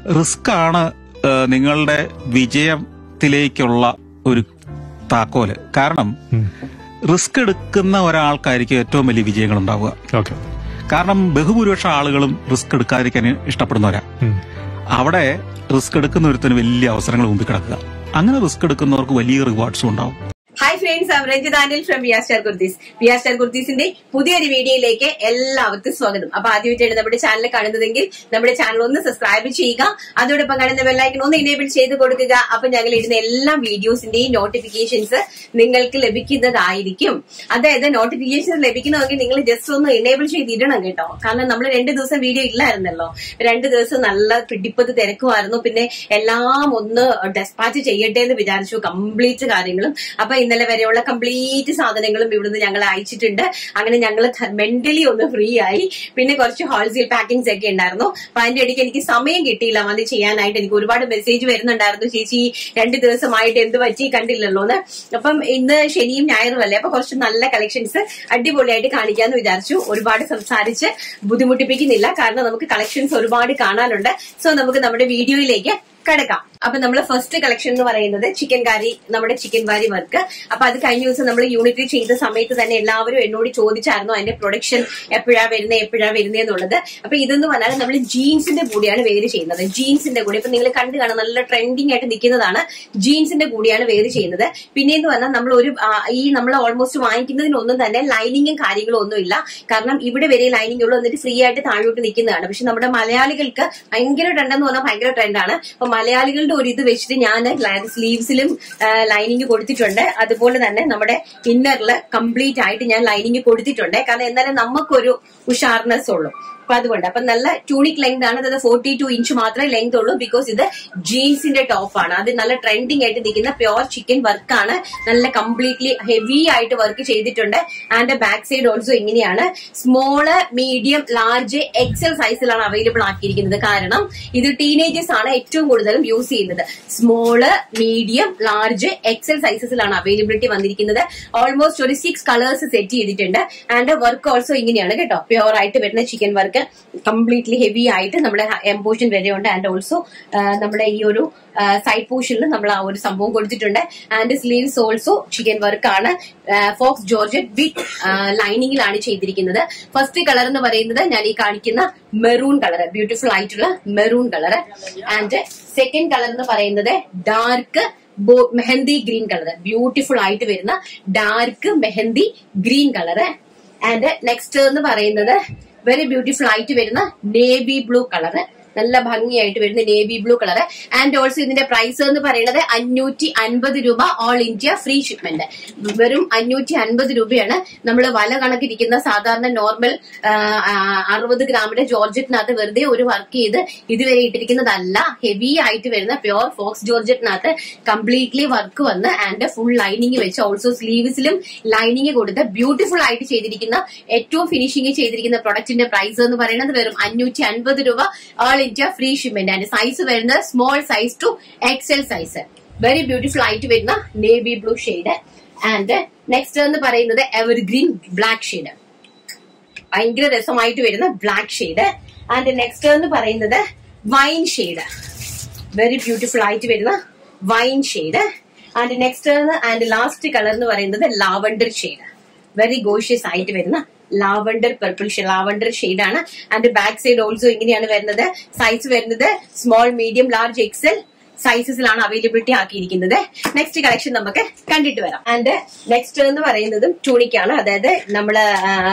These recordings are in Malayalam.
റിസ്ക് ആണ് ആ, നിങ്ങളുടെ വിജയത്തിലേക്കുള്ള ഒരു താക്കോല് കാരണം റിസ്ക് എടുക്കുന്ന ഒരാൾക്കായിരിക്കും ഏറ്റവും വലിയ വിജയങ്ങൾ ഉണ്ടാവുക ഓക്കെ കാരണം ബഹുഭൂരിപക്ഷം ആളുകളും റിസ്ക് എടുക്കാതിരിക്കാൻ ഇഷ്ടപ്പെടുന്നവരാ അവിടെ റിസ്ക് എടുക്കുന്ന ഒരുത്തിന് വലിയ അവസരങ്ങൾ മുമ്പിൽ കിടക്കുക അങ്ങനെ റിസ്ക് എടുക്കുന്നവർക്ക് വലിയ റിവാർഡ്സും ഉണ്ടാവും hi friends I'm Ranjith Anil from VR star Kurtis VR star കുർത്തീസിന്റെ പുതിയൊരു വീഡിയോയിലേക്ക് എല്ലാവർക്കും സ്വാഗതം അപ്പൊ ആദ്യമായിട്ടാണ് നമ്മുടെ ചാനൽ കാണുന്നതെങ്കിൽ നമ്മുടെ ചാനൽ ഒന്ന് സബ്സ്ക്രൈബ് ചെയ്യുക അതോടൊപ്പം കാണുന്ന ബെല്ലൈക്കൺ ഒന്ന് ഇനേബിൾ ചെയ്ത് കൊടുക്കുക അപ്പൊ ഞങ്ങൾ ഇടുന്ന എല്ലാ വീഡിയോസിന്റെയും നോട്ടിഫിക്കേഷൻസ് നിങ്ങൾക്ക് ലഭിക്കുന്നതായിരിക്കും അതായത് നോട്ടിഫിക്കേഷൻസ് ലഭിക്കണമെങ്കിൽ നിങ്ങൾ ജസ്റ്റ് ഒന്ന് ഇനേബിൾ ചെയ്ത് ഇടണം കേട്ടോ കാരണം നമ്മൾ രണ്ട് ദിവസം വീഡിയോ ഇല്ലായിരുന്നല്ലോ രണ്ട് ദിവസം നല്ല പിടിപ്പത് തിരക്കുമായിരുന്നു പിന്നെ എല്ലാം ഒന്ന് ഡെസ്പാച്ച് ചെയ്യട്ടെ എന്ന് വിചാരിച്ചു കംപ്ലീറ്റ് കാര്യങ്ങളും അപ്പൊ ഇന്നലെ വരെയുള്ള കംപ്ലീറ്റ് സാധനങ്ങളും ഇവിടുന്ന് ഞങ്ങൾ അയച്ചിട്ടുണ്ട് അങ്ങനെ ഞങ്ങൾ മെന്റലി ഒന്ന് ഫ്രീ ആയി പിന്നെ കുറച്ച് ഹോൾസെയിൽ പാക്കിങ്സ് ഒക്കെ ഉണ്ടായിരുന്നു അപ്പൊ അതിന്റെ ഇടയ്ക്ക് എനിക്ക് സമയം കിട്ടിയില്ല വന്ന് ചെയ്യാനായിട്ട് എനിക്ക് ഒരുപാട് മെസ്സേജ് വരുന്നുണ്ടായിരുന്നു ചേച്ചി രണ്ട് ദിവസമായിട്ട് എന്ത് പറ്റി കണ്ടില്ലല്ലോ എന്ന് അപ്പം ഇന്ന് ശനിയും ഞായറും അല്ലേ അപ്പൊ കുറച്ച് നല്ല കളക്ഷൻസ് അടിപൊളിയായിട്ട് കാണിക്കാന്ന് വിചാരിച്ചു ഒരുപാട് സംസാരിച്ച് ബുദ്ധിമുട്ടിപ്പിക്കുന്നില്ല കാരണം നമുക്ക് കളക്ഷൻസ് ഒരുപാട് കാണാനുണ്ട് സോ നമുക്ക് നമ്മുടെ വീഡിയോയിലേക്ക് കിടക്കാം അപ്പൊ നമ്മൾ ഫസ്റ്റ് കളക്ഷൻ എന്ന് പറയുന്നത് ചിക്കൻ കറി നമ്മുടെ ചിക്കൻ കറി വർക്ക് അപ്പൊ അത് കഴിഞ്ഞ ദിവസം നമ്മൾ യൂണിറ്റ് ചെയ്ത സമയത്ത് തന്നെ എല്ലാവരും എന്നോട് ചോദിച്ചായിരുന്നു അതിന്റെ പ്രൊഡക്ഷൻ എപ്പോഴാ വരുന്നത് എപ്പോഴാ വരുന്നത് എന്നുള്ളത് അപ്പൊ ഇതെന്ന് പറഞ്ഞാൽ നമ്മൾ ജീൻസിന്റെ കൂടിയാണ് വേര് ചെയ്യുന്നത് ജീൻസിന്റെ കൂടി ഇപ്പൊ നിങ്ങൾ കണ്ടു കാണാൻ നല്ല ട്രെൻഡിങ് ആയിട്ട് നിൽക്കുന്നതാണ് ജീൻസിന്റെ കൂടിയാണ് വേര് ചെയ്യുന്നത് പിന്നെ എന്ന് പറഞ്ഞാൽ നമ്മൾ ഒരു ആ, ഈ നമ്മൾ ഓൾമോസ്റ്റ് വാങ്ങിക്കുന്നതിനൊന്നും തന്നെ ലൈനിങ്ങും കാര്യങ്ങളും ഒന്നും ഇല്ല കാരണം ഇവിടെ വരെ ലൈനിങ് ഉള്ളൂ എന്നിട്ട് ഫ്രീ ആയിട്ട് താഴോട്ട് നിൽക്കുന്നതാണ് പക്ഷെ നമ്മുടെ മലയാളികൾക്ക് ഭയങ്കര ട്രെൻഡ് എന്ന് പറഞ്ഞാൽ ഭയങ്കര ട്രെൻഡാണ് അപ്പൊ മലയാളികളുടെ ഒരു ഇത് വെച്ചിട്ട് ഞാൻ സ്ലീവ്സിലും ലൈനിങ് കൊടുത്തിട്ടുണ്ട് അതുപോലെ തന്നെ നമ്മുടെ ഇന്നറില് കംപ്ലീറ്റ് ആയിട്ട് ഞാൻ ലൈനിങ് കൊടുത്തിട്ടുണ്ട് കാരണം എന്നാലും നമുക്കൊരു ഉഷാർനെസ് ഉള്ളൂ അപ്പൊ അതുകൊണ്ട് അപ്പൊ നല്ല ട്യൂണിക് ലെങ്ത് ആണ് അതായത് ഫോർട്ടി ടു ഇഞ്ച് മാത്രമേ ലെങ്ത് ഉള്ളൂ ബിക്കോസ് ഇത് ജീൻസിന്റെ ടോപ്പാണ് അത് നല്ല ട്രെൻഡിങ് ആയിട്ട് നിൽക്കുന്ന പ്യോർ ചിക്കൻ വർക്കാണ് നല്ല കംപ്ലീറ്റ്ലി ഹെവി ആയിട്ട് വർക്ക് ചെയ്തിട്ടുണ്ട് ആൻഡ് ബാക്ക് സൈഡ് ഓൾസോ ഇങ്ങനെയാണ് സ്മോള് മീഡിയം ലാർജ് എക്സൽ സൈസിലാണ് അവൈലബിൾ ആക്കിയിരിക്കുന്നത് കാരണം ഇത് ടീനേജേഴ്സ് ആണ് ഏറ്റവും കൂടുതലും യൂസ് ചെയ്യുന്നത് സ്മോള് മീഡിയം ലാർജ് എക്സൽ സൈസസിലാണ് അവൈലബിലിറ്റി വന്നിരിക്കുന്നത് ഓൾമോസ്റ്റ് ഒരു സിക്സ് കളേഴ്സ് സെറ്റ് ചെയ്തിട്ടുണ്ട് ആൻഡ് വർക്ക് ഓൾസോ ഇങ്ങനെയാണ് കേട്ടോ പ്യോർ ആയിട്ട് വരുന്ന ചിക്കൻ വർക്ക് കംപ്ലീറ്റ്ലി ഹെവി ആയിട്ട് നമ്മുടെ എംപോഷൻ വരെയുണ്ട് ആൻഡ് ഓൾസോ നമ്മുടെ ഈ ഒരു സൈഡ് പോർഷനിൽ നമ്മൾ ആ ഒരു സംഭവം കൊടുത്തിട്ടുണ്ട് and sleeves also chikan work ആണ് ഫോക്സ് ജോർജറ്റ് വിത്ത് ലൈനിങ്ങിലാണ് ചെയ്തിരിക്കുന്നത് ഫസ്റ്റ് കളർ എന്ന് പറയുന്നത് ഞാൻ ഈ കാണിക്കുന്ന മെറൂൺ കളർ ബ്യൂട്ടിഫുൾ ആയിട്ടുള്ള maroon colour and second colour എന്ന് പറയുന്നത് dark mehndi green colour beautiful ആയിട്ട് വരുന്ന dark mehndi green colour and next എന്ന് പറയുന്നത് വെരി ബ്യൂട്ടിഫുൾ ആയിട്ട് വരുന്ന നേവി ബ്ലൂ കളർ നല്ല ഭംഗിയായിട്ട് വരുന്ന navy blue colour and also ഇതിന്റെ പ്രൈസ് എന്ന് പറയുന്നത് അഞ്ഞൂറ്റി അൻപത് രൂപ ഓൾ ഇന്ത്യ ഫ്രീ ഷിപ്മെന്റ് വെറും അഞ്ഞൂറ്റി അൻപത് രൂപയാണ് നമ്മൾ വല കണക്കിരിക്കുന്ന സാധാരണ നോർമൽ അറുപത് ഗ്രാമിന്റെ ജോർജറ്റിനകത്ത് വെറുതെ ഒരു വർക്ക് ചെയ്ത് ഇതുവരെ ഇട്ടിരിക്കുന്നതല്ല ഹെവി ആയിട്ട് വരുന്ന പ്യോർ ഫോക്സ് ജോർജറ്റിനകത്ത് കംപ്ലീറ്റ്ലി വർക്ക് വന്ന് ആൻഡ് ഫുൾ ലൈനിങ് വെച്ച് ഓൾസോ സ്ലീവ്സിലും ലൈനിങ് കൊടുത്ത് ബ്യൂട്ടിഫുൾ ആയിട്ട് ചെയ്തിരിക്കുന്ന ഏറ്റവും ഫിനിഷിംഗ് ചെയ്തിരിക്കുന്ന പ്രൊഡക്റ്റിന്റെ പ്രൈസ് എന്ന് പറയുന്നത് വെറും അഞ്ഞൂറ്റി അൻപത് രൂപ all India free shipment and size വരുന്നത് small size two XL size very beautiful ആയിട്ട് വരുന്ന navy blue shade and next എന്ന് പറയുന്നത് എവർഗ്രീൻ ബ്ലാക്ക് ഷെയ്ഡ് ഭയങ്കര രസമായിട്ട് വരുന്ന ബ്ലാക്ക് ഷെയ്ഡ് ആൻഡ് നെക്സ്റ്റ് എന്ന് പറയുന്നത് വൈൻ ഷെയ്ഡ് വെരി ബ്യൂട്ടിഫുൾ ആയിട്ട് വരുന്ന wine shade and next and last colour എന്ന് പറയുന്നത് ലാവണ്ടർ ഷെയ്ഡ് വെരി ഗോഷ്യസ് ആയിട്ട് വരുന്ന ലാവണ്ടർ പർപ്പിൾ ലാവണ്ടർ ആണ് ആൻഡ് ബാക്ക് സൈഡ് ഓൾസോ ഇങ്ങനെയാണ് വരുന്നത് സൈസ് വരുന്നത് സ്മോൾ മീഡിയം ലാർജ് എക്സൽ സൈസസിലാണ് അവൈലബിലിറ്റി ആക്കിയിരിക്കുന്നത് നെക്സ്റ്റ് കളക്ഷൻ നമുക്ക് കണ്ടിട്ട് വരാം ആൻഡ് നെക്സ്റ്റ് എന്ന് പറയുന്നതും ടൂണിക്കാണ് അതായത് നമ്മള്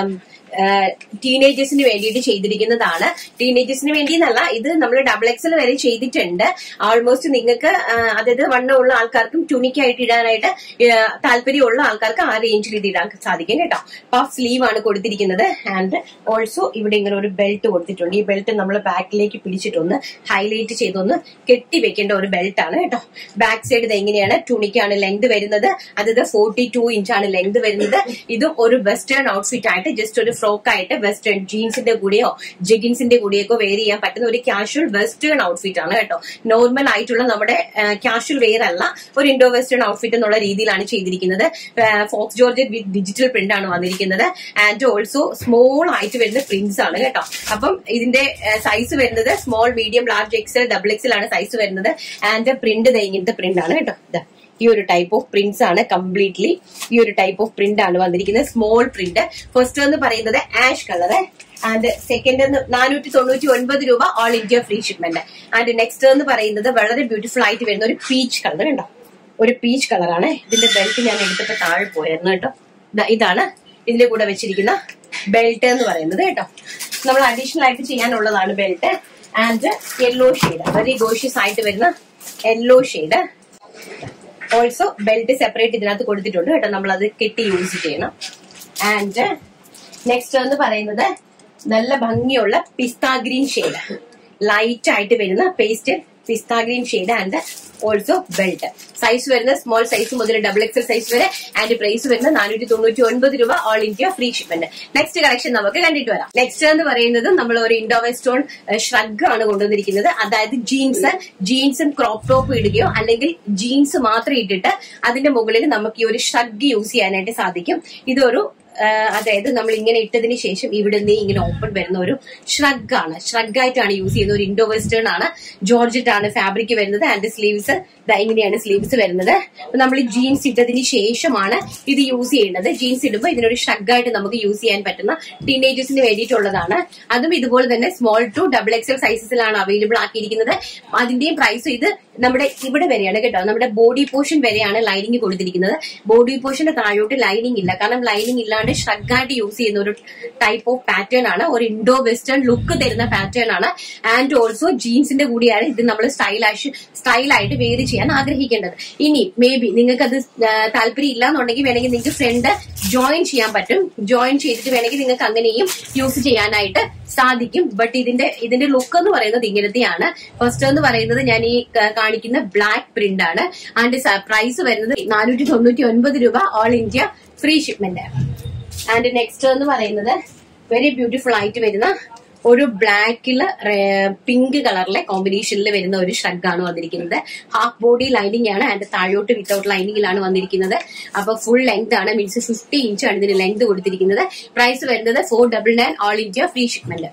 ടീനേജേഴ്സിന് വേണ്ടിയിട്ട് ചെയ്തിരിക്കുന്നതാണ് ടീനേജേഴ്സിന് വേണ്ടി എന്നല്ല ഇത് നമ്മൾ ഡബിൾ എക്സൽ വരെ ചെയ്തിട്ടുണ്ട് ഓൾമോസ്റ്റ് നിങ്ങൾക്ക് ആ, അതായത് വണ്ണമുള്ള ആൾക്കാർക്കും ട്യൂണിക്കായിട്ട് ഇടാനായിട്ട് ആ, താല്പര്യമുള്ള ആൾക്കാർക്ക് ആ റേഞ്ചിൽ ഇത് ഇടാൻ സാധിക്കും കേട്ടോ പഫ് സ്ലീവ് ആണ് കൊടുത്തിരിക്കുന്നത് ആൻഡ് ഓൾസോ ഇവിടെ ഇങ്ങനെ ഒരു ബെൽറ്റ് കൊടുത്തിട്ടുണ്ട് ഈ ബെൽറ്റ് നമ്മൾ ബാക്കിലേക്ക് പിടിച്ചിട്ടൊന്ന് ഹൈലൈറ്റ് ചെയ്തൊന്ന് കെട്ടി വെക്കേണ്ട ഒരു ബെൽറ്റ് ആണ് കേട്ടോ ബാക്ക് സൈഡ് ഇത് എങ്ങനെയാണ് ടൂണിക്കാണ് ലെങ്ത് വരുന്നത് അതായത് ഫോർട്ടി ടു ഇഞ്ചാണ് ലെങ്ത് വരുന്നത് ഇതും ഒരു വെസ്റ്റേൺ ഔട്ട്ഫിറ്റ് ആയിട്ട് ജസ്റ്റ് ഒരു ഫ്രോക്ക് ആയിട്ട് വെസ്റ്റേൺ ജീൻസിന്റെ കൂടെയോ ജെഗിൻസിന്റെ കൂടെയൊക്കെ വെയർ ചെയ്യാൻ പറ്റുന്ന ഒരു കാഷ്വൽ വെസ്റ്റേൺ ഔട്ട്ഫിറ്റ് ആണ് കേട്ടോ നോർമൽ ആയിട്ടുള്ള നമ്മുടെ കാഷ്വൽ വെയർ അല്ല ഒരു ഇൻഡോ വെസ്റ്റേൺ ഔട്ട്ഫിറ്റ് എന്നുള്ള രീതിയിലാണ് ചെയ്തിരിക്കുന്നത് faux georgette with digital print ആണ് വന്നിരിക്കുന്നത് ആൻഡ് ഓൾസോ സ്മോൾ ആയിട്ട് വരുന്ന പ്രിന്റ്സ് ആണ് കേട്ടോ അപ്പം ഇതിന്റെ സൈസ് വരുന്നത് small medium large XL double XL ആണ് സൈസ് വരുന്നത് ആൻഡ് പ്രിന്റ് ഇങ്ങനത്തെ പ്രിന്റ് ആണ് കേട്ടോ ഇതാ ഈ ഒരു ടൈപ്പ് ഓഫ് പ്രിന്റ്സ് ആണ് കംപ്ലീറ്റ്ലി ഈ ഒരു ടൈപ്പ് ഓഫ് പ്രിന്റ് ആണ് വന്നിരിക്കുന്നത് സ്മോൾ പ്രിന്റ് ഫസ്റ്റ് എന്ന് പറയുന്നത് ആഷ് കളർ ആൻഡ് സെക്കൻഡ് നാനൂറ്റി തൊണ്ണൂറ്റി ഒൻപത് രൂപ all India free shipment and next എന്ന് പറയുന്നത് വളരെ ബ്യൂട്ടിഫുൾ ആയിട്ട് വരുന്ന ഒരു പീച്ച് കളർ ഉണ്ടോ ഒരു പീച്ച് കളറാണ് ഇതിന്റെ ബെൽറ്റ് ഞാൻ എടുത്തിട്ട് താഴെ പോയായിരുന്നു കേട്ടോ ദാ ഇതാണ് ഇതിന്റെ കൂടെ വെച്ചിരിക്കുന്ന ബെൽറ്റ് എന്ന് പറയുന്നത് കേട്ടോ നമ്മൾ അഡീഷണൽ ആയിട്ട് ചെയ്യാനുള്ളതാണ് belt and yellow shade very gorgeous ആയിട്ട് വരുന്ന yellow shade also belt separate ഇതിനകത്ത് കൊടുത്തിട്ടുണ്ട് കേട്ടോ നമ്മൾ അത് കെട്ടി യൂസ് ചെയ്യണം ആൻഡ് നെക്സ്റ്റ് എന്ന് പറയുന്നത് നല്ല ഭംഗിയുള്ള പിസ്ത ഗ്രീൻ ഷെയ്ഡ് ലൈറ്റ് ആയിട്ട് വരുന്ന pastel pista green shade and also belt size വരുന്ന സ്മോൾ സൈസ് മുതൽ ഡബിൾ എക്സൽ സൈസ് വരെ ആൻഡ് പ്രൈസ് വരുന്ന നാനൂറ്റി തൊണ്ണൂറ്റി ഒൻപത് രൂപ all India free shipment next collection നമുക്ക് കണ്ടിട്ട് വരാം നെക്സ്റ്റ് എന്ന് പറയുന്നത് നമ്മൾ ഒരു ഇൻഡോ വെസ്റ്റോൺ ഷ്രഗ് ആണ് കൊണ്ടുവന്നിരിക്കുന്നത് അതായത് ജീൻസ് ജീൻസും ക്രോപ്പ് ടോപ്പ് ഇടുകയോ അല്ലെങ്കിൽ ജീൻസ് മാത്രം ഇട്ടിട്ട് അതിന്റെ മുകളിൽ നമുക്ക് ഈ ഒരു ഷ്രഗ് യൂസ് ചെയ്യാനായിട്ട് സാധിക്കും ഇതൊരു ആ, അതായത് നമ്മൾ ഇങ്ങനെ ഇട്ടതിന് ശേഷം ഇവിടെ നിന്ന് ഇങ്ങനെ ഓപ്പൺ വരുന്ന ഒരു ഷ്രഗ് ആണ് ഷ്രഗ് ആയിട്ടാണ് യൂസ് ചെയ്യുന്നത് ഒരു ഇൻഡോ വെസ്റ്റേൺ ആണ് ജോർജറ്റ് ആണ് ഫാബ്രിക് വരുന്നത് ആൻഡ് സ്ലീവ്സ് ഇങ്ങനെയാണ് സ്ലീവ്സ് വരുന്നത് അപ്പൊ നമ്മൾ ജീൻസ് ഇട്ടതിന് ശേഷമാണ് ഇത് യൂസ് ചെയ്യേണ്ടത് ജീൻസ് ഇടുമ്പോൾ ഇതിനൊരു ഷ്രഗ് ആയിട്ട് നമുക്ക് യൂസ് ചെയ്യാൻ പറ്റുന്ന ടീനേജേഴ്സിന് വേണ്ടിയിട്ടുള്ളതാണ് അതും ഇതുപോലെ തന്നെ സ്മോൾ ടു ഡബിൾ എക്സൽ സൈസസിലാണ് അവൈലബിൾ ആക്കിയിരിക്കുന്നത് അതിന്റെയും പ്രൈസ് ഇത് നമ്മുടെ ഇവിടെ വരെയാണ് കേട്ടോ നമ്മുടെ ബോഡി പോർഷൻ വരെയാണ് ലൈനിങ് കൊടുത്തിരിക്കുന്നത് ബോഡി പോർഷന്റെ താഴോട്ട് ലൈനിങ് ഇല്ല കാരണം ലൈനിങ് ഇല്ലാണ്ട് ഷ്രഗായിട്ട് യൂസ് ചെയ്യുന്ന ഒരു ടൈപ്പ് ഓഫ് പാറ്റേൺ ആണ് ഒരു ഇൻഡോ വെസ്റ്റേൺ ലുക്ക് തരുന്ന പാറ്റേൺ ആണ് ആൻഡ് ഓൾസോ ജീൻസിന്റെ കൂടിയാണ് ഇത് നമ്മൾ സ്റ്റൈലാഷ് സ്റ്റൈലായിട്ട് വേര് ചെയ്യാൻ ആഗ്രഹിക്കേണ്ടത് ഇനി മേ ബി നിങ്ങൾക്ക് അത് താല്പര്യം ഇല്ല എന്നുണ്ടെങ്കിൽ വേണമെങ്കിൽ നിങ്ങൾക്ക് ഫ്രണ്ട് ജോയിൻ ചെയ്യാൻ പറ്റും ജോയിൻ ചെയ്തിട്ട് വേണമെങ്കിൽ നിങ്ങൾക്ക് അങ്ങനെയും യൂസ് ചെയ്യാനായിട്ട് സാധിക്കും ബട്ട് ഇതിന്റെ ഇതിന്റെ ലുക്ക് എന്ന് പറയുന്നത് ഇങ്ങനത്തെയാണ് ഫസ്റ്റ് എന്ന് പറയുന്നത് ഞാൻ ഈ ക- കാണിക്കുന്ന ബ്ലാക്ക് പ്രിന്റ് ആണ് ആൻഡ് പ്രൈസ് വരുന്നത് നാനൂറ്റി തൊണ്ണൂറ്റി ഒൻപത് രൂപ all India free shipment and next എന്ന് പറയുന്നത് വെരി ബ്യൂട്ടിഫുൾ ആയിട്ട് വരുന്ന ഒരു ബ്ലാക്കില് പിങ്ക് കളറിലെ കോമ്പിനേഷനിൽ വരുന്ന ഒരു ഷ്രഗ് ആണ് വന്നിരിക്കുന്നത് ഹാഫ് ബോഡി ലൈനിങ് ആണ് ആൻഡ് താഴോട്ട് വിത്തൗട്ട് ലൈനിങ്ങിലാണ് വന്നിരിക്കുന്നത് അപ്പൊ ഫുൾ ലെങ്ത് ആണ് മീൻസ് ഫിഫ്റ്റി ഇഞ്ച് ആണ് ഇതിന് ലെങ്ത് കൊടുത്തിരിക്കുന്നത് പ്രൈസ് വരുന്നത് four double nine all India free shipment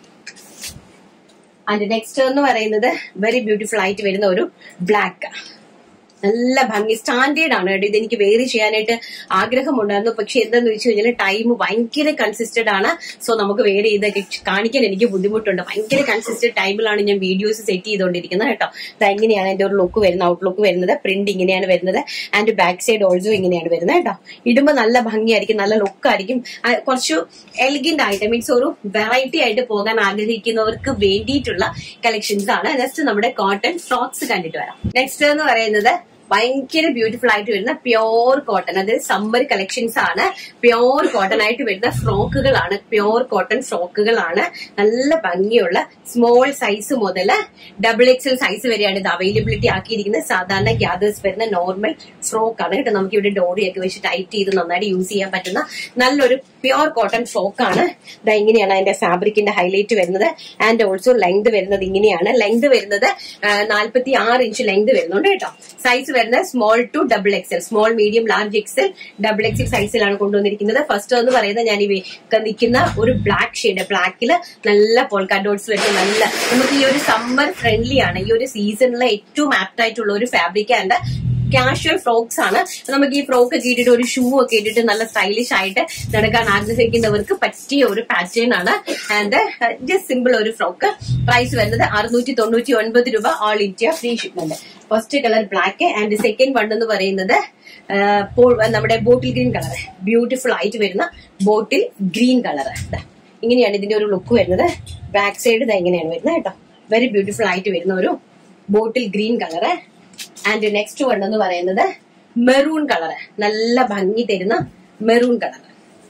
and next എന്ന് പറയുന്നത് വെരി ബ്യൂട്ടിഫുൾ ആയിട്ട് വരുന്ന ഒരു ബ്ലാക്ക് നല്ല ഭംഗി സ്റ്റാൻഡേർഡ് ആണ് കേട്ടോ ഇതെനിക്ക് വേറെ ചെയ്യാനായിട്ട് ആഗ്രഹമുണ്ടായിരുന്നു പക്ഷെ എന്താന്ന് വെച്ച് കഴിഞ്ഞാൽ ടൈം ഭയങ്കര കൺസിസ്റ്റഡ് ആണ് സോ നമുക്ക് വേറെ ചെയ്തൊക്കെ കാണിക്കാൻ എനിക്ക് ബുദ്ധിമുട്ടുണ്ട് ഭയങ്കര കൺസിസ്റ്റഡ് ടൈമിലാണ് ഞാൻ വീഡിയോസ് സെറ്റ് ചെയ്തുകൊണ്ടിരിക്കുന്നത് കേട്ടോ ഇത് എങ്ങനെയാണ് എന്റെ ഒരു ലുക്ക് വരുന്നത് ഔട്ട്ലുക്ക് വരുന്നത് പ്രിന്റ് ഇങ്ങനെയാണ് വരുന്നത് ആൻഡ് ബാക്ക് സൈഡ് ഓൾസോ ഇങ്ങനെയാണ് വരുന്നത് കേട്ടോ ഇടുമ്പോൾ നല്ല ഭംഗിയായിരിക്കും നല്ല ലുക്കായിരിക്കും കുറച്ച് എലിഗന്റ് ആയിട്ട് മീൻസ് ഒരു വെറൈറ്റി ആയിട്ട് പോകാൻ ആഗ്രഹിക്കുന്നവർക്ക് വേണ്ടിയിട്ടുള്ള കളക്ഷൻസ് ആണ് നെക്സ്റ്റ് നമ്മുടെ കോട്ടൺ ഫ്രോക്സ് കണ്ടിട്ട് വരാം നെക്സ്റ്റ് എന്ന് പറയുന്നത് ഭയങ്കര ബ്യൂട്ടിഫുൾ ആയിട്ട് വരുന്ന പ്യോർ കോട്ടൺ അതായത് സമ്മർ കളക്ഷൻസ് ആണ് പ്യോർ കോട്ടൺ ആയിട്ട് വരുന്ന ഫ്രോക്കുകളാണ് പ്യോർ കോട്ടൺ ഫ്രോക്കുകളാണ് നല്ല ഭംഗിയുള്ള സ്മോൾ സൈസ് മുതൽ ഡബിൾ എക്സൽ സൈസ് വരെയാണ് ഇത് അവൈലബിലിറ്റി ആക്കിയിരിക്കുന്നത് സാധാരണ ഗ്യാദേഴ്സ് വരുന്ന നോർമൽ ഫ്രോക്ക് ആണ് കേട്ടോ നമുക്ക് ഇവിടെ ഡോറിയൊക്കെ വെച്ച് ടൈറ്റ് ചെയ്ത് നന്നായിട്ട് യൂസ് ചെയ്യാൻ പറ്റുന്ന നല്ലൊരു പ്യോർ കോട്ടൺ ഫ്രോക്ക് ആണ് ഇതാ ഇങ്ങനെയാണ് അതിന്റെ ഫാബ്രിക്കിന്റെ ഹൈലൈറ്റ് വരുന്നത് ആൻഡ് ഓൾസോ ലെങ്ത് വരുന്നത് ഇങ്ങനെയാണ് ലെങ്ത് വരുന്നത് നാൽപ്പത്തി ആറ് ഇഞ്ച് ലെങ്ത് വരുന്നുണ്ട് കേട്ടോ സൈസ് വരുന്നത് small to double XL small medium large XL double XL സൈസിലാണ് കൊണ്ടുവന്നിരിക്കുന്നത് ഫസ്റ്റ് എന്ന് പറയുന്നത് ഞാൻ ഈ നിൽക്കുന്ന ഒരു ബ്ലാക്ക് ഷെയ്ഡ് ബ്ലാക്കിൽ നല്ല പോൾക്കാ ഡോട്ട്സ് വരുന്ന നല്ല നമുക്ക് ഈ ഒരു സമ്മർ ഫ്രണ്ട്ലി ആണ് ഈ ഒരു സീസണിലെ ഏറ്റവും ആപ്റ്റ് ആയിട്ടുള്ള ഒരു ഫാബ്രിക് ആൻഡ് കാഷ്വൽ ഫ്രോക്സ് ആണ് നമുക്ക് ഈ ഫ്രോക്ക് ഒക്കെ ഇട്ടിട്ട് ഒരു ഷൂ ഒക്കെ ഇട്ടിട്ട് നല്ല സ്റ്റൈലിഷ് ആയിട്ട് നടക്കാൻ ആഗ്രഹിക്കുന്നവർക്ക് പറ്റിയ ഒരു പാറ്റേൺ ആണ് ആൻഡ് ജസ്റ്റ് സിമ്പിൾ ഒരു ഫ്രോക്ക് പ്രൈസ് വരുന്നത് അറുന്നൂറ്റി തൊണ്ണൂറ്റി ഒൻപത് രൂപ all India free shipment first colour black and second one എന്ന് പറയുന്നത് ആ, പോ- നമ്മുടെ ബോട്ടിൽ ഗ്രീൻ കളർ ബ്യൂട്ടിഫുൾ ആയിട്ട് വരുന്ന ബോട്ടിൽ ഗ്രീൻ കളർ ഇങ്ങനെയാണ് ഇതിന്റെ ഒരു ലുക്ക് വരുന്നത് ബാക്ക് സൈഡ് ഇതാ ഇങ്ങനെയാണ് വരുന്നത് കേട്ടോ വെരി ബ്യൂട്ടിഫുൾ ആയിട്ട് വരുന്ന ഒരു bottle green colour and next one എന്ന് പറയുന്നത് മെറൂൺ കളർ നല്ല ഭംഗി തരുന്ന മെറൂൺ കളർ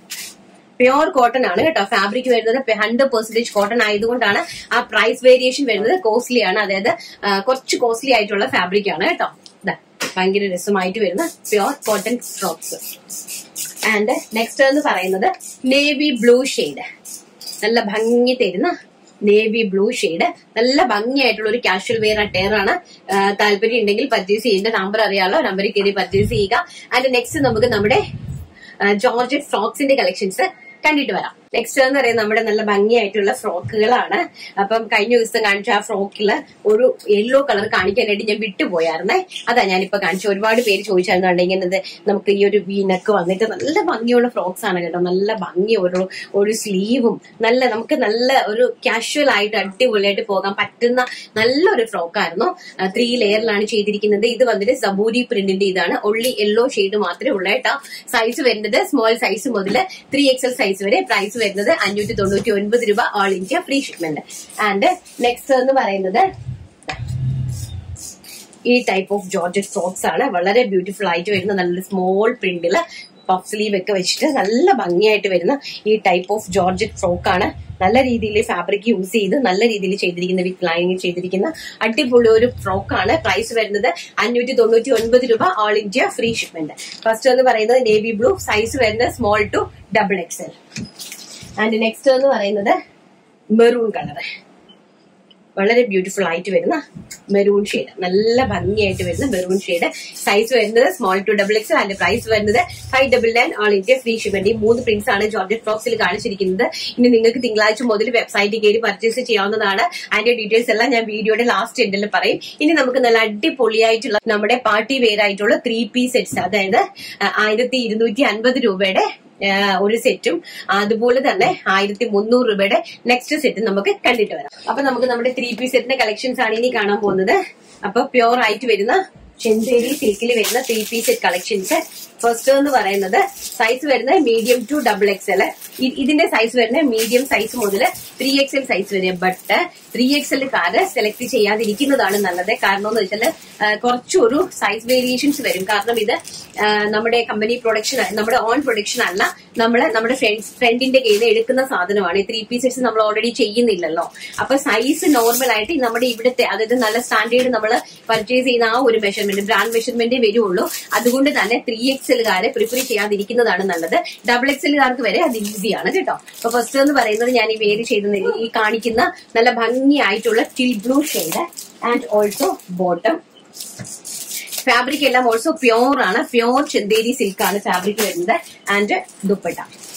പ്യോർ കോട്ടൺ ആണ് കേട്ടോ ഫാബ്രിക് വരുന്നത് ഹൺഡ്രഡ് പെർസെന്റേജ് കോട്ടൺ ആയതുകൊണ്ടാണ് ആ പ്രൈസ് വേരിയേഷൻ വരുന്നത് കോസ്റ്റ്ലി ആണ് അതായത് ആ, കുറച്ച് കോസ്റ്റ്ലി ആയിട്ടുള്ള ഫാബ്രിക് ആണ് കേട്ടോ ഇതാ ഭയങ്കര രസമായിട്ട് വരുന്ന pure cotton frocks and next എന്ന് പറയുന്നത് നേവി ബ്ലൂ ഷെയ്ഡ് നല്ല ഭംഗി തരുന്ന നേവി ബ്ലൂ ഷെയ്ഡ് നല്ല ഭംഗിയായിട്ടുള്ള ഒരു കാഷ്വൽ വെയർ അട്ടയർ ആണ് ആ, താല്പര്യം ഉണ്ടെങ്കിൽ പർച്ചേസ് ചെയ്യേണ്ട നമ്പർ അറിയാലോ നമ്പറിൽ കയറി പർച്ചേസ് ചെയ്യുക ആൻഡ് നെക്സ്റ്റ് നമുക്ക് നമ്മുടെ ജോർജറ്റ് ഫ്രോക്സിന്റെ കളക്ഷൻസ് കണ്ടിട്ട് വരാം നെക്സ്റ്റ് എന്ന് പറയുന്നത് നമ്മുടെ നല്ല ഭംഗിയായിട്ടുള്ള ഫ്രോക്കുകളാണ് അപ്പം കഴിഞ്ഞ ദിവസം കാണിച്ച ആ ഫ്രോക്കില് ഒരു യെല്ലോ കളർ കാണിക്കാനായിട്ട് ഞാൻ വിട്ടുപോയായിരുന്നേ അതാ ഞാനിപ്പോ കാണിച്ചു ഒരുപാട് പേര് ചോദിച്ചായിരുന്നു ഇങ്ങനത് നമുക്ക് ഈ ഒരു വീനക്ക് വന്നിട്ട് നല്ല ഭംഗിയുള്ള ഫ്രോക്സ് ആണ് കേട്ടോ നല്ല ഭംഗി ഒരു ഒരു സ്ലീവും നല്ല നമുക്ക് നല്ല ഒരു കാഷ്വൽ ആയിട്ട് അടിപൊളിയായിട്ട് പോകാൻ പറ്റുന്ന നല്ലൊരു ഫ്രോക്കായിരുന്നു ത്രീ ലെയറിലാണ് ചെയ്തിരിക്കുന്നത് ഇത് വന്നിട്ട് സബൂരി പ്രിന്റിന്റെ ഇതാണ് ഒള്ളി യെല്ലോ ഷെയ്ഡ് മാത്രമേ ഉള്ളൂ കേട്ടോ സൈസ് വരുന്നത് സ്മോൾ സൈസ് മുതൽ ത്രീ എക്സൽ സൈസ് വരെ പ്രൈസ് വരുന്നത് അഞ്ഞൂറ്റി തൊണ്ണൂറ്റി ഒൻപത് രൂപ all India free shipment and next എന്ന് പറയുന്നത് ഈ ടൈപ്പ് ഓഫ് ജോർജറ്റ് ഫ്രോക്സ് ആണ് വളരെ ബ്യൂട്ടിഫുൾ ആയിട്ട് വരുന്ന നല്ല സ്മോൾ പ്രിന്റില് പഫ് സ്ലീവ് ഒക്കെ വെച്ചിട്ട് നല്ല ഭംഗിയായിട്ട് വരുന്ന ഈ ടൈപ്പ് ഓഫ് ജോർജറ്റ് ഫ്രോക്ക് ആണ് നല്ല രീതിയിൽ ഫാബ്രിക് യൂസ് ചെയ്ത് നല്ല രീതിയിൽ ചെയ്തിരിക്കുന്ന വിത്ത് ലൈനിങ് ചെയ്തിരിക്കുന്ന അടിപൊളി ഒരു ഫ്രോക്ക് ആണ് പ്രൈസ് വരുന്നത് അഞ്ഞൂറ്റി തൊണ്ണൂറ്റി ഒൻപത് രൂപ all India free shipment first എന്ന് പറയുന്നത് നേവി ബ്ലൂ സൈസ് വരുന്നത് small to double XL and next എന്ന് പറയുന്നത് മെറൂൺ കളർ വളരെ ബ്യൂട്ടിഫുൾ ആയിട്ട് വരുന്ന മെറൂൺ ഷെയ്ഡ് നല്ല ഭംഗിയായിട്ട് വരുന്ന മെറൂൺ ഷെയ്ഡ് സൈസ് വരുന്നത് സ്മോൾ ടു ഡബിൾ എക്സ് അതിന്റെ പ്രൈസ് വരുന്നത് five double nine all India free shipment ഈ മൂന്ന് പ്രിന്റ്സ് ആണ് ജോർജറ്റ് ഫ്രോക്സിൽ കാണിച്ചിരിക്കുന്നത് ഇനി നിങ്ങൾക്ക് തിങ്കളാഴ്ച മുതൽ വെബ്സൈറ്റിൽ കയറി പർച്ചേസ് ചെയ്യാവുന്നതാണ് അതിന്റെ ഡീറ്റെയിൽസ് എല്ലാം ഞാൻ വീഡിയോയുടെ ലാസ്റ്റ് എൻഡിൽ പറയും ഇനി നമുക്ക് നല്ല അടിപൊളിയായിട്ടുള്ള നമ്മുടെ പാർട്ടി വെയർ ആയിട്ടുള്ള ത്രീ പീസ് സെറ്റ്സ് അതായത് ആയിരത്തി ഇരുന്നൂറ്റി അൻപത് രൂപയുടെ ആ, ഒരു സെറ്റും അതുപോലെ തന്നെ ആയിരത്തി മുന്നൂറ് രൂപയുടെ നെക്സ്റ്റ് സെറ്റ് നമുക്ക് കണ്ടിട്ട് വരാം അപ്പൊ നമുക്ക് നമ്മുടെ ത്രീ പീസ് സെറ്റിന്റെ കളക്ഷൻസ് ആണ് ഇനി കാണാൻ പോകുന്നത് അപ്പൊ പ്യോർ ആയിട്ട് വരുന്ന ചെന്തേരി സിൽക്കിൽ വരുന്ന three piece set collections first എന്ന് പറയുന്നത് സൈസ് വരുന്നത് മീഡിയം ടു ഡബിൾ എക്സൽ ഇതിന്റെ സൈസ് വരുന്നത് മീഡിയം സൈസ് മുതൽ ത്രീ എക്സൽ സൈസ് വരെ ബട്ട് ത്രീ എക്സൽക്കാര് സെലക്ട് ചെയ്യാതിരിക്കുന്നതാണ് നല്ലത് കാരണം എന്ന് വെച്ചാൽ കുറച്ചൊരു സൈസ് വേരിയേഷൻസ് വരും കാരണം ഇത് ആ, നമ്മുടെ കമ്പനി പ്രൊഡക്ഷൻ നമ്മുടെ ഓൺ പ്രൊഡക്ഷൻ അല്ല നമ്മൾ നമ്മുടെ ഫ്രണ്ട്സ് ഫ്രണ്ടിന്റെ കയ്യിൽ നിന്ന് എടുക്കുന്ന സാധനമാണ് ഈ ത്രീ പീസസ് നമ്മൾ ഓൾറെഡി ചെയ്യുന്നില്ലല്ലോ അപ്പൊ സൈസ് നോർമൽ ആയിട്ട് നമ്മുടെ ഇവിടുത്തെ അതായത് നല്ല സ്റ്റാൻഡേർഡ് നമ്മൾ പർച്ചേസ് ചെയ്യുന്ന ആ ഒരു മെഷർമെന്റ് ബ്രാൻഡ് മെഷർമെന്റേ വരുള്ളൂ അതുകൊണ്ട് തന്നെ ത്രീ എക്സലുകാരെ പ്രിഫർ ചെയ്യാതിരിക്കുന്നതാണ് നല്ലത് ഡബിൾ എക്സലുകാർക്ക് വരെ അത് ഈസിയാണ് കേട്ടോ അപ്പൊ ഫസ്റ്റ് എന്ന് പറയുന്നത് ഞാൻ ഈ വേര് ചെയ്ത ഈ കാണിക്കുന്ന നല്ല ഭംഗിയായിട്ടുള്ള teal blue shade and also bottom fabric എല്ലാം ഓൾസോ പ്യോർ ആണ് പ്യോർ ചെന്തേരി സിൽക്ക് ആണ് ഫാബ്രിക് വരുന്നത് ആൻഡ് ദുപ്പട്ട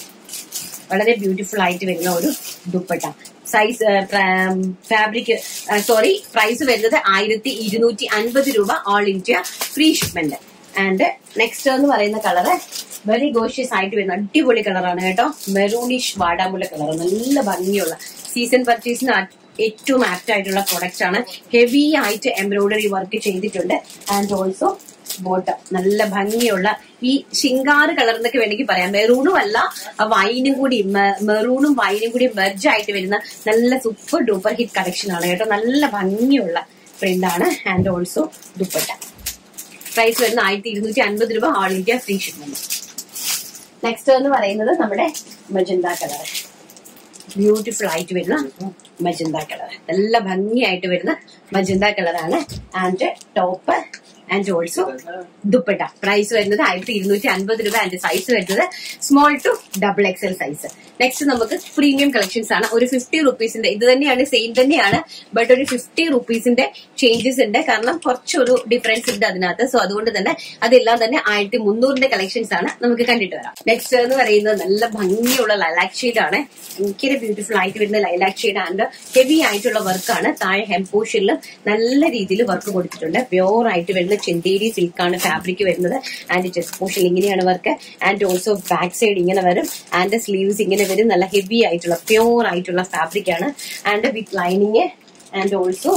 വളരെ ബ്യൂട്ടിഫുൾ ആയിട്ട് വരുന്ന ഒരു dupatta size fabric sorry price വരുന്നത് ആയിരത്തി ഇരുന്നൂറ്റി അൻപത് രൂപ all India free shipment and next എന്ന് പറയുന്ന കളറ് വെരി ഗോഷ്യസ് ആയിട്ട് വരുന്ന അടിപൊളി കളറാണ് കേട്ടോ മെറൂണിഷ് വാടാമുള്ള കളർ നല്ല ഭംഗിയുള്ള സീസൺ പർച്ചേസിന് ഏറ്റവും ആപ്റ്റ് ആയിട്ടുള്ള പ്രൊഡക്റ്റ് ആണ് ഹെവി ആയിട്ട് എംബ്രോയിഡറി വർക്ക് ചെയ്തിട്ടുണ്ട് ആൻഡ് ഓൾസോ ബോട്ടം നല്ല ഭംഗിയുള്ള ഈ ശിങ്കാറ് കളർ എന്നൊക്കെ വേണമെങ്കിൽ പറയാം മെറൂണും അല്ല ആ വൈനും കൂടി മെ- മെറൂണും വൈനും കൂടി മെർജ് ആയിട്ട് വരുന്ന നല്ല സൂപ്പർ ഡൂപ്പർ ഹിറ്റ് കളക്ഷൻ ആണ് കേട്ടോ നല്ല ഭംഗിയുള്ള പ്രിന്റ് ആണ് ആൻഡ് ഓൾസോ ദുപ്പട്ട പ്രൈസ് വരുന്ന ആയിരത്തി ഇരുന്നൂറ്റി അൻപത് രൂപ all India free shipment next എന്ന് പറയുന്നത് നമ്മുടെ മജന്ത കളർ ബ്യൂട്ടിഫുൾ ആയിട്ട് വരുന്ന മജന്ത കളർ നല്ല ഭംഗിയായിട്ട് വരുന്ന മജന്ത കളറാണ് and top and also dupatta price വരുന്നത് ആയിരത്തി ഇരുന്നൂറ്റി അൻപത് രൂപ ആൻഡ് സൈസ് വരുന്നത് small to double XL size next നമുക്ക് പ്രീമിയം കളക്ഷൻസ് ആണ് ഒരു ഫിഫ്റ്റി റുപ്പീസിന്റെ ഇത് തന്നെയാണ് സെയിം തന്നെയാണ് ബട്ട് ഒരു ഫിഫ്റ്റി റുപ്പീസിന്റെ ചേഞ്ചസ് ഉണ്ട് കാരണം കുറച്ചൊരു ഡിഫറൻസ് ഉണ്ട് അതിനകത്ത് സോ അതുകൊണ്ട് തന്നെ അതെല്ലാം തന്നെ ആയിരത്തി മുന്നൂറിന്റെ കളക്ഷൻസ് ആണ് നമുക്ക് കണ്ടിട്ട് വരാം നെക്സ്റ്റ് എന്ന് പറയുന്നത് നല്ല ഭംഗിയുള്ള ലൈലാക് ഷെയ്ഡ് ആണ് ഭയങ്കര ബ്യൂട്ടിഫുൾ ആയിട്ട് വരുന്ന ലൈലാക് ഷെയ്ഡ് ആൻഡ് ഹെവി ആയിട്ടുള്ള വർക്കാണ് താഴെ ഹെം പോർഷനിലും നല്ല രീതിയിൽ വർക്ക് കൊടുത്തിട്ടുണ്ട് പ്യോർ ആയിട്ട് വരുന്ന ചെന്തേരി സിൽക്കാണ് ഫാബ്രിക് വരുന്നത് ആൻഡ് ചെസ്റ്റ് പോർഷൻ ഇങ്ങനെയാണ് work and also back side ഇങ്ങനെ വരും ആൻഡ് സ്ലീവ്സ് ഇങ്ങനെ വരും നല്ല ഹെവി ആയിട്ടുള്ള പ്യോർ ആയിട്ടുള്ള ഫാബ്രിക് ആണ് and with lining and also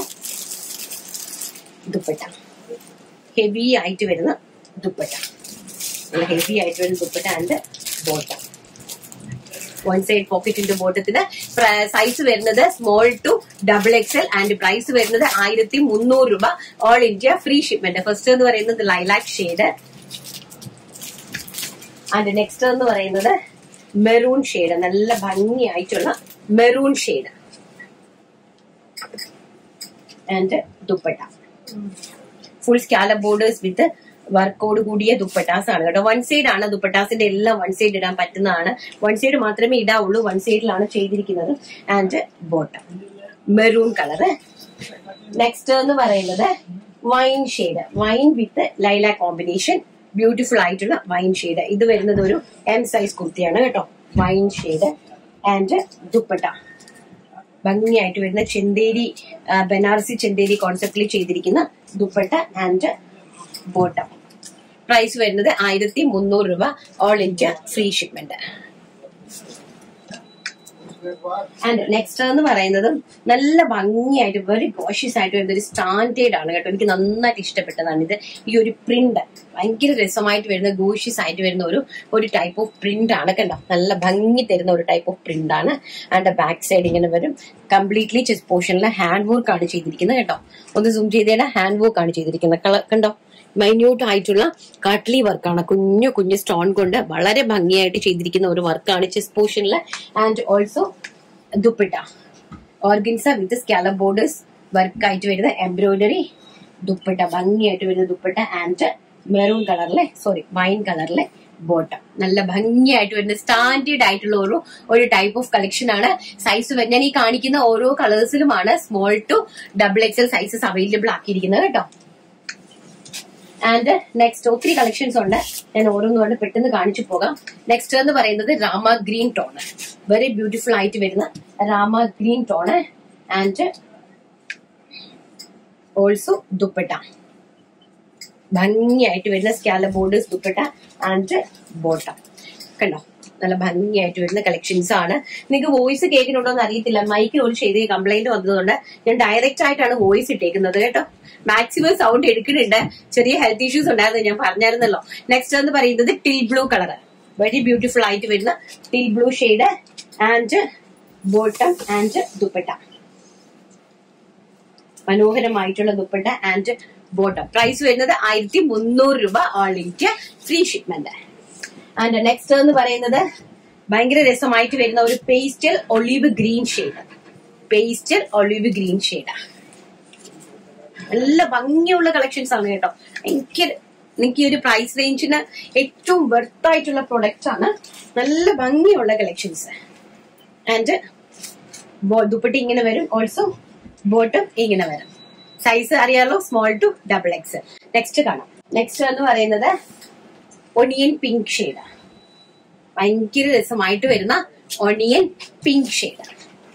dupatta heavy ആയിട്ട് വരുന്ന ദുപ്പട്ട നല്ല ഹെവി ആയിട്ട് വരുന്ന dupatta and bottom one side പോക്കറ്റിന്റെ ബോട്ടത്തിന് സൈസ് വരുന്നത് small to double XL and price വരുന്നത് ആയിരത്തി മുന്നൂറ് രൂപ all India free shipment first എന്ന് പറയുന്നത് ലൈലാക് ഷെയ്ഡ് ആൻഡ് നെക്സ്റ്റ് എന്ന് പറയുന്നത് മെറൂൺ ഷെയ്ഡ് നല്ല ഭംഗിയായിട്ടുള്ള maroon shade and dupatta full scallop borders with വർക്കോട് കൂടിയ ദുപ്പട്ടാസ് ആണ് കേട്ടോ വൺ സൈഡ് ആണ് ദുപ്പട്ടാസിന്റെ എല്ലാം വൺ സൈഡ് ഇടാൻ പറ്റുന്നതാണ് വൺ സൈഡ് മാത്രമേ ഇടാവുള്ളൂ വൺ സൈഡിലാണ് ചെയ്തിരിക്കുന്നത് and bottom maroon colour next എന്ന് പറയുന്നത് വൈൻ ഷെയ്ഡ് വൈൻ വിത്ത് ലൈല കോമ്പിനേഷൻ ബ്യൂട്ടിഫുൾ ആയിട്ടുള്ള വൈൻ ഷെയ്ഡ് ഇത് വരുന്നത് ഒരു എം സൈസ് കുർത്തിയാണ് കേട്ടോ വൈൻ ഷെയ്ഡ് ആൻഡ് ദുപ്പട്ട ഭംഗിയായിട്ട് വരുന്ന ചെന്തേരി ആ, ബനാറസി ചെന്തേരി കോൺസെപ്റ്റിൽ ചെയ്തിരിക്കുന്ന ദുപ്പട്ട ആൻഡ് ബോട്ടം പ്രൈസ് വരുന്നത് ആയിരത്തി മുന്നൂറ് രൂപ all India free shipment and next എന്ന് പറയുന്നത് നല്ല ഭംഗിയായിട്ട് വെരി ഗോഷ്യസ് ആയിട്ട് വരുന്ന ഒരു സ്റ്റാൻഡേർഡ് ആണ് കേട്ടോ എനിക്ക് നന്നായിട്ട് ഇഷ്ടപ്പെട്ടതാണ് ഇത് ഈ ഒരു പ്രിന്റ് ഭയങ്കര രസമായിട്ട് വരുന്ന ഗോഷ്യസ് ആയിട്ട് വരുന്ന ഒരു ഒരു ടൈപ്പ് ഓഫ് പ്രിന്റ് ആണ് കണ്ടോ നല്ല ഭംഗി തരുന്ന ഒരു ടൈപ്പ് ഓഫ് പ്രിന്റ് ആണ് ആൻഡ് ബാക്ക് സൈഡ് ഇങ്ങനെ വരും കംപ്ലീറ്റ്ലി ചെസ്റ്റ് പോർഷനിലെ ഹാൻഡ് വർക്ക് ആണ് ചെയ്തിരിക്കുന്നത് കേട്ടോ ഒന്ന് സൂം ചെയ്തേടെ ഹാൻഡ് വർക്ക് ആണ് ചെയ്തിരിക്കുന്നത് കളർ കണ്ടോ മൈന്യൂട്ട് ആയിട്ടുള്ള കട്ട്ലി വർക്കാണ് കുഞ്ഞു കുഞ്ഞു സ്റ്റോൺ കൊണ്ട് വളരെ ഭംഗിയായിട്ട് ചെയ്തിരിക്കുന്ന ഒരു വർക്കാണ് ചെസ്റ്റ് പോർഷനിൽ and also dupatta organza with scallop borders വർക്കായിട്ട് വരുന്ന എംബ്രോയിഡറി ദുപ്പട്ട ഭംഗിയായിട്ട് വരുന്ന ദുപ്പട്ട ആൻഡ് മെറൂൺ കളറിലെ സോറി വൈൻ കളറിലെ ബോട്ടം നല്ല ഭംഗിയായിട്ട് വരുന്ന സ്റ്റാൻഡേർഡ് ആയിട്ടുള്ള ഒരു ഒരു ടൈപ്പ് ഓഫ് കളക്ഷൻ ആണ് സൈസ് ഞാൻ ഈ കാണിക്കുന്ന ഓരോ കളേഴ്സിലുമാണ് small to double XL sizes available ആക്കിയിരിക്കുന്നത് കേട്ടോ ആൻഡ് നെക്സ്റ്റ് ഒത്തിരി കളക്ഷൻസ് ഉണ്ട് ഞാൻ ഓരോന്നുകൊണ്ട് പെട്ടെന്ന് കാണിച്ചു പോകാം നെക്സ്റ്റ് എന്ന് പറയുന്നത് rama green tone very beautiful ആയിട്ട് വരുന്ന rama green tone and also dupatta ഭംഗിയായിട്ട് വരുന്ന scallop borders dupatta and bottom കണ്ടോ നല്ല ഭംഗിയായിട്ട് വരുന്ന കളക്ഷൻസ് ആണ് നിങ്ങൾക്ക് വോയിസ് കേൾക്കുന്നുണ്ടോ എന്ന് അറിയത്തില്ല മൈക്കിൽ ഒരു ചെയ്ത് കംപ്ലൈന്റ് വന്നതുകൊണ്ട് ഞാൻ ഡയറക്റ്റ് ആയിട്ടാണ് വോയിസ് ഇട്ടേക്കുന്നത് കേട്ടോ മാക്സിമം സൗണ്ട് എടുക്കുന്നുണ്ട് ചെറിയ ഹെൽത്ത് ഇഷ്യൂസ് ഉണ്ടായിരുന്നു ഞാൻ പറഞ്ഞായിരുന്നല്ലോ നെക്സ്റ്റ് എന്ന് പറയുന്നത് teal blue colour very beautiful ആയിട്ട് വരുന്ന teal blue shade and bottom and dupatta മനോഹരമായിട്ടുള്ള ദുപ്പട്ട ആൻഡ് ബോട്ടം പ്രൈസ് വരുന്നത് ആയിരത്തി മുന്നൂറ് രൂപ all India free shipment and next എന്ന് പറയുന്നത് ഭയങ്കര രസമായിട്ട് വരുന്ന ഒരു pastel olive green shade pastel olive green shade നല്ല ഭംഗിയുള്ള കളക്ഷൻസ് ആണ് കേട്ടോ എനിക്ക് എനിക്ക് ഈ ഒരു പ്രൈസ് റേഞ്ചിന് ഏറ്റവും വെർത്ത് ആയിട്ടുള്ള പ്രൊഡക്റ്റ് ആണ് നല്ല ഭംഗിയുള്ള കളക്ഷൻസ് ആൻഡ് ദുപ്പട്ടി ഇങ്ങനെ വരും ഓൾസോ ബോട്ടം ഇങ്ങനെ വരും സൈസ് അറിയാലോ small to double X next കാണാം നെക്സ്റ്റ് എന്ന് പറയുന്നത് ഒണിയൻ പിങ്ക് ഷെയ്ഡ് ഭയങ്കര രസമായിട്ട് വരുന്ന ഒണിയൻ പിങ്ക് ഷെയ്ഡ്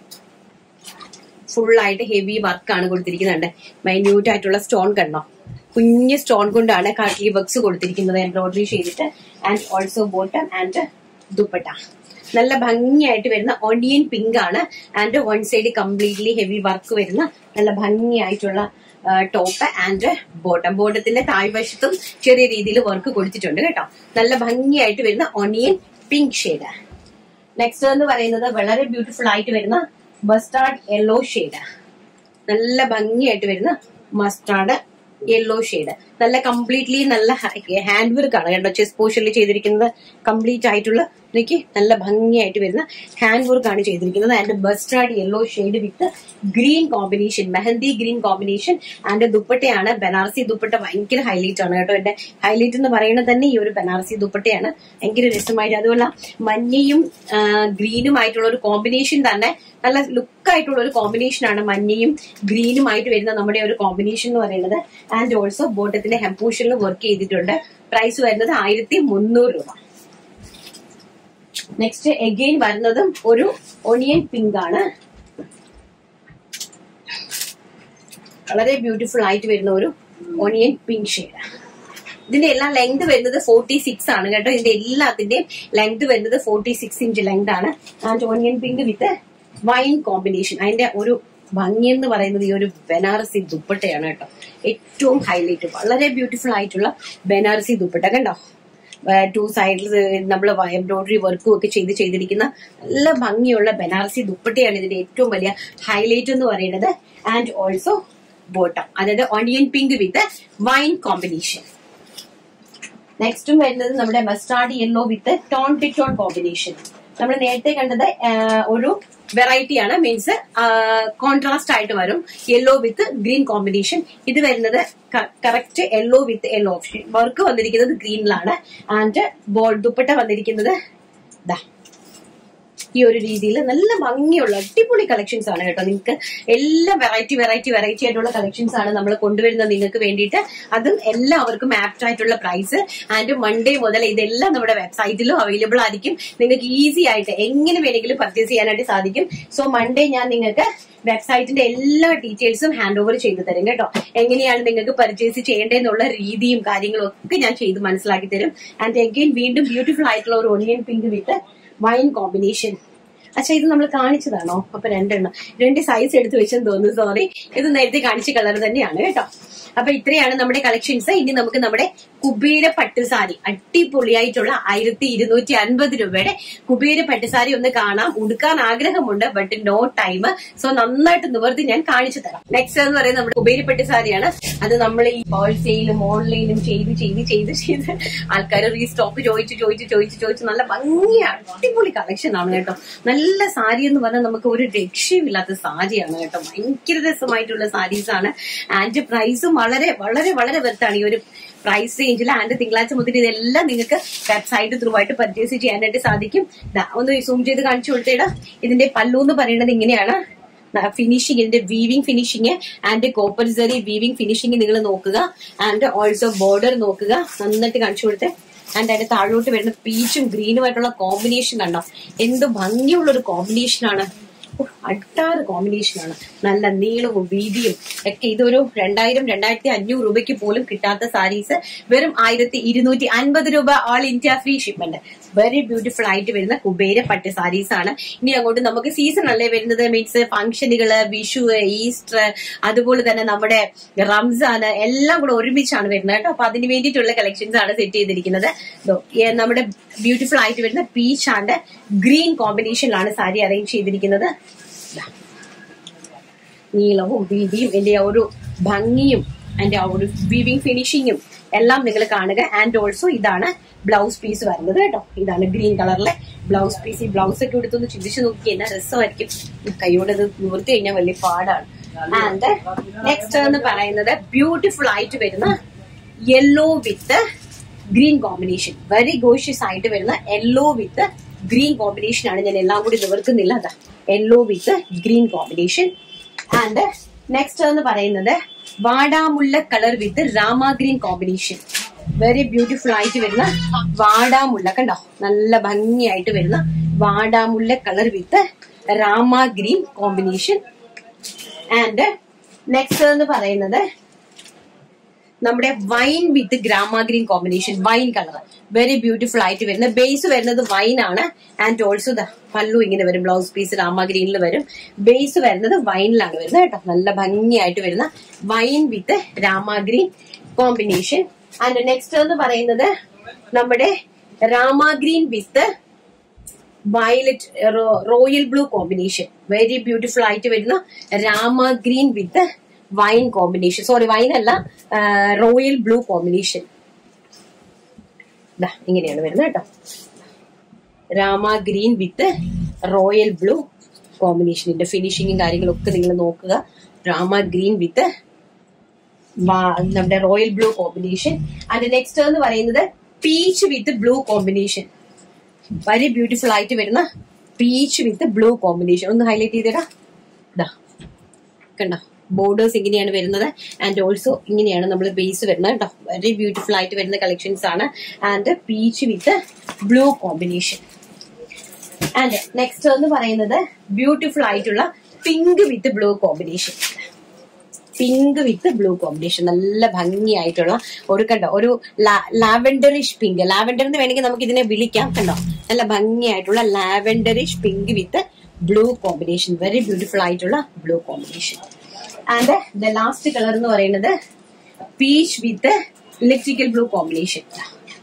ഫുൾ ആയിട്ട് ഹെവി വർക്കാണ് കൊടുത്തിരിക്കുന്നുണ്ട് മൈന്യൂട്ട് ആയിട്ടുള്ള സ്റ്റോൺ കണ്ടോ കുഞ്ഞ് സ്റ്റോൺ കൊണ്ടാണ് കാട്ടി വർക്ക്സ് കൊടുത്തിരിക്കുന്നത് എംബ്രോയിഡറി ചെയ്തിട്ട് and also bottom and dupatta നല്ല ഭംഗിയായിട്ട് വരുന്ന ഒണിയൻ പിങ്ക് ആണ് and one side completely heavy work വരുന്ന നല്ല ഭംഗിയായിട്ടുള്ള ടോപ്പ് ആൻഡ് ബോട്ടം ബോട്ടത്തിന്റെ താഴ്വശത്തും ചെറിയ രീതിയിൽ വർക്ക് കൊടുത്തിട്ടുണ്ട് കേട്ടോ നല്ല ഭംഗിയായിട്ട് വരുന്ന ഒണിയൻ പിങ്ക് ഷെയ്ഡ് നെക്സ്റ്റ് എന്ന് പറയുന്നത് വളരെ ബ്യൂട്ടിഫുൾ ആയിട്ട് വരുന്ന മസ്റ്റാർഡ് യെല്ലോ ഷെയ്ഡ് നല്ല ഭംഗിയായിട്ട് വരുന്ന മസ്റ്റാർഡ് യെല്ലോ ഷെയ്ഡ് നല്ല കംപ്ലീറ്റ്ലി നല്ല ഹാൻഡ് വർക്ക് ആണ് കേട്ടോ ചെസ് പോർഷനിൽ ചെയ്തിരിക്കുന്നത് കംപ്ലീറ്റ് ആയിട്ടുള്ള എനിക്ക് നല്ല ഭംഗിയായിട്ട് വരുന്ന ഹാൻഡ് വർക്ക് ആണ് ചെയ്തിരിക്കുന്നത് and mustard yellow shade with green combination mehndi green combination and ദുപ്പട്ടയാണ് ബനാറസി ദുപ്പട്ട ഭയങ്കര ഹൈലൈറ്റ് ആണ് കേട്ടോ എന്റെ ഹൈലൈറ്റ് എന്ന് പറയുന്നത് തന്നെ ഈ ഒരു ബനാറസി ദുപ്പട്ടയാണ് ഭയങ്കര രസമായിട്ട് അതുപോലെ മഞ്ഞയും ഗ്രീനും ആയിട്ടുള്ള ഒരു കോമ്പിനേഷൻ തന്നെ നല്ല ലുക്കായിട്ടുള്ള ഒരു കോമ്പിനേഷൻ ആണ് മഞ്ഞയും ഗ്രീനും ആയിട്ട് വരുന്ന നമ്മുടെ ഒരു കോമ്പിനേഷൻ എന്ന് പറയുന്നത് ആൻഡ് ഓൾസോ ബോട്ടത്തിന്റെ ഹെംപൂഷനിൽ വർക്ക് ചെയ്തിട്ടുണ്ട് പ്രൈസ് വരുന്നത് ആയിരത്തി മുന്നൂറ് രൂപ നെക്സ്റ്റ് എഗെയിൻ വരുന്നതും ഒരു ഒണിയൻ പിങ്ക് ആണ് വളരെ ബ്യൂട്ടിഫുൾ ആയിട്ട് വരുന്ന ഒരു ഒണിയൻ പിങ്ക് ഷെയ്ഡ് ഇതിന്റെ എല്ലാം ലെങ്ത് വരുന്നത് ഫോർട്ടി സിക്സ് ആണ് കേട്ടോ ഇതിന്റെ എല്ലാത്തിന്റെയും ലെങ്ത് വരുന്നത് ഫോർട്ടി സിക്സ് ഇഞ്ച് ലെങ്ത് ആണ് and onion pink with wine combination അതിന്റെ ഒരു ഭംഗി എന്ന് പറയുന്നത് ഈ ഒരു ബനാറസി ദുപ്പട്ടയാണ് കേട്ടോ ഏറ്റവും ഹൈലൈറ്റ് വളരെ ബ്യൂട്ടിഫുൾ ആയിട്ടുള്ള ബനാറസി ദുപ്പട്ട കണ്ടോ ടു സൈഡിൽ നമ്മൾ എംബ്രോയിഡറി വർക്കും ഒക്കെ ചെയ്ത് ചെയ്തിരിക്കുന്ന നല്ല ഭംഗിയുള്ള ബനാറസി ദുപ്പട്ടയാണ് ഇതിന്റെ ഏറ്റവും വലിയ ഹൈലൈറ്റ് എന്ന് പറയുന്നത് ആൻഡ് ഓൾസോ ബോട്ടം അതായത് onion pink with wine combination നെക്സ്റ്റും വരുന്നത് നമ്മുടെ mustard yellow with tone to tone combination നമ്മൾ നേരത്തെ കണ്ടത് ആ, ഒരു വെറൈറ്റി ആണ് മീൻസ് കോൺട്രാസ്റ്റ് ആയിട്ട് വരും യെല്ലോ വിത്ത് ഗ്രീൻ കോമ്പിനേഷൻ ഇത് വരുന്നത് correct yellow with yellow option work വന്നിരിക്കുന്നത് ഗ്രീനിലാണ് ആൻഡ് ബോൾ ദുപ്പട്ട വന്നിരിക്കുന്നത് ദാ ഈ ഒരു രീതിയിൽ നല്ല ഭംഗിയുള്ള അടിപൊളി കളക്ഷൻസ് ആണ് കേട്ടോ നിങ്ങൾക്ക് എല്ലാം വെറൈറ്റി വെറൈറ്റി വെറൈറ്റി ആയിട്ടുള്ള കളക്ഷൻസ് ആണ് നമ്മൾ കൊണ്ടുവരുന്നത് നിങ്ങൾക്ക് വേണ്ടിയിട്ട് അതും എല്ലാവർക്കും ആപ്റ്റ് ആയിട്ടുള്ള പ്രൈസ് ആൻഡ് മൺഡേ മുതൽ ഇതെല്ലാം നമ്മുടെ വെബ്സൈറ്റിലും അവൈലബിൾ ആയിരിക്കും നിങ്ങൾക്ക് ഈസി ആയിട്ട് എങ്ങനെ വേണമെങ്കിലും പർച്ചേസ് ചെയ്യാനായിട്ട് സാധിക്കും സോ മൺഡേ ഞാൻ നിങ്ങൾക്ക് വെബ്സൈറ്റിന്റെ എല്ലാ ഡീറ്റെയിൽസും ഹാൻഡ് ഓവർ ചെയ്തു തരും കേട്ടോ എങ്ങനെയാണ് നിങ്ങൾക്ക് പർച്ചേസ് ചെയ്യേണ്ടതെന്നുള്ള രീതിയും കാര്യങ്ങളും ഒക്കെ ഞാൻ ചെയ്ത് മനസ്സിലാക്കി തരും ആൻഡ് അഗെയിൻ വീണ്ടും ബ്യൂട്ടിഫുൾ ആയിട്ടുള്ള ഒരു onion pink with wine combination അച്ഛാ ഇത് നമ്മൾ കാണിച്ചതാണോ അപ്പൊ രണ്ടെണ്ണം രണ്ട് സൈസ് എടുത്ത് വെച്ചെന്ന് തോന്നുന്നു സോറി ഇത് നേരത്തെ കാണിച്ച കളർ തന്നെയാണ് കേട്ടോ അപ്പൊ ഇത്രയാണ് നമ്മുടെ കളക്ഷൻസ് ഇനി നമുക്ക് നമ്മുടെ കുബേര പട്ടുസാരി അടിപൊളിയായിട്ടുള്ള ആയിരത്തി ഇരുന്നൂറ്റി അൻപത് രൂപയുടെ കുബേര പട്ടുസാരി ഒന്ന് കാണാം ഉടുക്കാൻ ആഗ്രഹമുണ്ട് ബട്ട് നോ ടൈം സോ നന്നായിട്ട് നിവർത്തി ഞാൻ കാണിച്ചു തരാം നെക്സ്റ്റ് എന്ന് പറയുന്നത് നമ്മുടെ കുബേര പട്ടുസാരിയാണ് അത് നമ്മൾ ഈ ഹോൾസെയിലും ഓൺലൈനും ചെയ്ത് ചെയ്ത് ചെയ്ത് ചെയ്ത് ആൾക്കാർ റീസ്റ്റോക്ക് ചോദിച്ച് ചോദിച്ച് ചോദിച്ച് ചോദിച്ച് നല്ല ഭംഗിയാണ് അടിപൊളി കളക്ഷൻ ആണ് കേട്ടോ നല്ല സാരി എന്ന് പറഞ്ഞാൽ നമുക്ക് ഒരു രക്ഷയുമില്ലാത്ത സാരിയാണ് കേട്ടോ ഭയങ്കര രസമായിട്ടുള്ള സാരീസ് ആണ് ആൻഡ് പ്രൈസും വളരെ വളരെ വളരെ വെറുത്താണ് ഈ ഒരു പ്രൈസ് റേഞ്ചിൽ ആൻഡ് തിങ്കളാഴ്ച മുതൽ ഇതെല്ലാം നിങ്ങൾക്ക് വെബ്സൈറ്റ് ത്രൂ ആയിട്ട് പർച്ചേസ് ചെയ്യാനായിട്ട് സാധിക്കും ദാ, ഒന്ന് സൂം ചെയ്ത് കാണിച്ചു കൊടുത്തേടാ ഇതിന്റെ പല്ലു എന്ന് പറയുന്നത് ഇങ്ങനെയാണ് ഫിനിഷിംഗ് ഇതിന്റെ weaving finishing and copper zari weaving finishing നിങ്ങൾ നോക്കുക ആൻഡ് ഓൾസോ ബോർഡർ നോക്കുക നന്നായിട്ട് കാണിച്ചു കൊടുത്തേ ആൻഡ് അതിന്റെ താഴോട്ട് വരുന്ന പീച്ചും ഗ്രീനുമായിട്ടുള്ള കോമ്പിനേഷൻ കണ്ടോ എന്ത് ഭംഗിയുള്ള ഒരു കോമ്പിനേഷൻ ആണ് ഉഫ്, അട്ടാറ് കോമ്പിനേഷൻ ആണ് നല്ല നീളവും വീതിയും ഒക്കെ ഇതൊരു രണ്ടായിരം രണ്ടായിരത്തി അഞ്ഞൂറ് രൂപയ്ക്ക് പോലും കിട്ടാത്ത സാരീസ് വെറും ആയിരത്തി ഇരുന്നൂറ്റി അൻപത് രൂപ all India free shipment very beautiful ആയിട്ട് വരുന്ന കുബേര പട്ട് സാരീസ് ആണ് ഇനി അങ്ങോട്ട് നമുക്ക് സീസൺ അല്ലേ വരുന്നത് മീൻസ് ഫംഗ്ഷനുകള് വിഷു ഈസ്റ്റർ അതുപോലെ തന്നെ നമ്മുടെ റംസാൻ എല്ലാം കൂടെ ഒരുമിച്ചാണ് വരുന്നത് കേട്ടോ അപ്പൊ അതിന് വേണ്ടിയിട്ടുള്ള കളക്ഷൻസ് ആണ് സെറ്റ് ചെയ്തിരിക്കുന്നത് ദോ, ഏ, നമ്മുടെ ബ്യൂട്ടിഫുൾ ആയിട്ട് വരുന്ന പീച്ച് ആൻഡ് ഗ്രീൻ കോമ്പിനേഷനിലാണ് സാരി അറേഞ്ച് ചെയ്തിരിക്കുന്നത് ദാ. നീളവും വീതിയും എന്റെ ആ ഒരു ഭംഗിയും എന്റെ ആ ഒരു വീവിംഗ് ഫിനിഷിങ്ങും എല്ലാം നിങ്ങൾ കാണുക ആൻഡ് ഓൾസോ ഇതാണ് ബ്ലൗസ് പീസ് വരുന്നത് കേട്ടോ ഇതാണ് ഗ്രീൻ കളറിലെ ബ്ലൗസ് പീസ് ഈ ബ്ലൗസ് ഒക്കെ എടുത്തൊന്ന് ചിന്തിച്ചു നോക്കി എന്നാ രസമായിരിക്കും കൈയോടെ ഇത് നിവർത്തി കഴിഞ്ഞാൽ വലിയ പാടാണ് ആൻഡ് നെക്സ്റ്റ് എന്ന് പറയുന്നത് ബ്യൂട്ടിഫുൾ ആയിട്ട് വരുന്ന yellow with green combination very gorgeous ആയിട്ട് വരുന്ന യെല്ലോ വിത്ത് ഗ്രീൻ കോമ്പിനേഷൻ ആണ് ഞാൻ എല്ലാം കൂടി നിവർക്കുന്നില്ല അതാ yellow with green combination and next എന്ന് പറയുന്നത് വാടാമുല്ല colour with rama green combination very beautiful ആയിട്ട് വരുന്ന വാടാമുല്ല കണ്ടോ നല്ല ഭംഗിയായിട്ട് വരുന്ന വാടാമുല്ല colour with rama green combination and next എന്ന് പറയുന്നത് നമ്മുടെ wine with rama green combination wine colour very beautiful ആയിട്ട് വരുന്ന ബേസ് വരുന്നത് വൈൻ ആണ് ആൻഡ് ഓൾസോ ദ പല്ലു ഇങ്ങനെ വരും ബ്ലൗസ് പീസ് രാമ ഗ്രീനിൽ വരും ബേസ് വരുന്നത് വൈനിലാണ് വരുന്നത് കേട്ടോ നല്ല ഭംഗിയായിട്ട് വരുന്ന wine with rama green combination and next എന്ന് പറയുന്നത് നമ്മുടെ rama green with violet royal blue combination very beautiful ആയിട്ട് വരുന്ന rama green with wine combination sorry wine അല്ല റോയൽ ബ്ലൂ കോമ്പിനേഷൻ ഇങ്ങനെയാണ് വരുന്നത് കേട്ടോ rama green with royal blue കോമ്പിനേഷനിന്റെ ഫിനിഷിങ്ങും കാര്യങ്ങളൊക്കെ നിങ്ങൾ നോക്കുക രാമ ഗ്രീൻ വിത്ത് നമ്മുടെ royal blue combination and next എന്ന് പറയുന്നത് peach with blue combination very beautiful ആയിട്ട് വരുന്ന പീച്ച് വിത്ത് ബ്ലൂ കോമ്പിനേഷൻ ഒന്ന് ഹൈലൈറ്റ് ചെയ്തേടാ ഇതാ കണ്ടോ ബോർഡേഴ്സ് ഇങ്ങനെയാണ് വരുന്നത് ആൻഡ് ഓൾസോ ഇങ്ങനെയാണ് നമ്മൾ ബേസ് വരുന്നത് കേട്ടോ വെരി ബ്യൂട്ടിഫുൾ ആയിട്ട് വരുന്ന കളക്ഷൻസ് ആണ് and peach with blue combination and next എന്ന് പറയുന്നത് ബ്യൂട്ടിഫുൾ ആയിട്ടുള്ള pink with blue combination pink with blue combination നല്ല ഭംഗിയായിട്ടുള്ള ഒരു കണ്ടോ ഒരു ലാവൻഡറിഷ് പിങ്ക് ലാവൻഡർ എന്ന് വേണമെങ്കിൽ നമുക്ക് ഇതിനെ വിളിക്കാം കണ്ടോ നല്ല ഭംഗിയായിട്ടുള്ള lavenderish pink with blue combination very beautiful ആയിട്ടുള്ള blue combination and the last colour എന്ന് പറയുന്നത് peach with electrical blue combination